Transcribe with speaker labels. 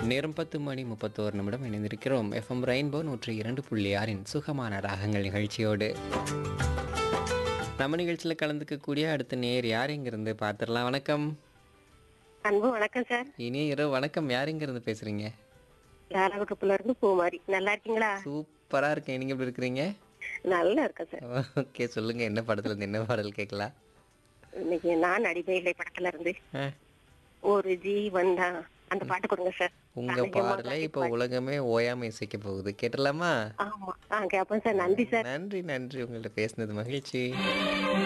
Speaker 1: நேரம் பத்து மணி முப்பத்தோரு நிமிடம் இணைந்திருக்கிறோம் எஃப்எம் ரெயின்போ நூற்றி இரண்டு புள்ளி ஆறின் சுகமான ராகங்கள் நிகழ்ச்சியோடு நம்ம நிகழ்ச்சியில் கலந்துக்கக்கூடிய அடுத்த நேர் யார் இங்கிருந்து பார்த்துடலாம் வணக்கம்
Speaker 2: அன்பு வணக்கம் சார்
Speaker 1: இனிய இரவு வணக்கம் யார் இங்கிருந்து பேசுறீங்க
Speaker 2: தாராகுட்டப்புல இருந்து பூமாரி நல்லா இருக்கீங்களா
Speaker 1: சூப்பரா இருக்கேன் நீங்க எப்படி இருக்கிறீங்க
Speaker 2: நல்லா இருக்கேன் சார்
Speaker 1: ஓகே சொல்லுங்க என்ன படத்துல இருந்து என்ன பாடல் கேட்கலாம்
Speaker 2: இன்னைக்கு நான் அடிமையில்லை படத்துல இருந்து
Speaker 1: ஆ,
Speaker 2: ஒரு ஜீவன் தான் அந்த பாட்டு கொடுங்க சார்
Speaker 1: உங்க
Speaker 2: அதிகமா
Speaker 1: பாடலை இப்போ உலகமே ஓயாம இசைக்க போகுது கேட்டலாமா
Speaker 2: ஆமா ஆ கேப்பேன் சார் நன்றி சார்
Speaker 1: நன்றி நன்றி உங்கள்ட்ட பேசினது மகிழ்ச்சி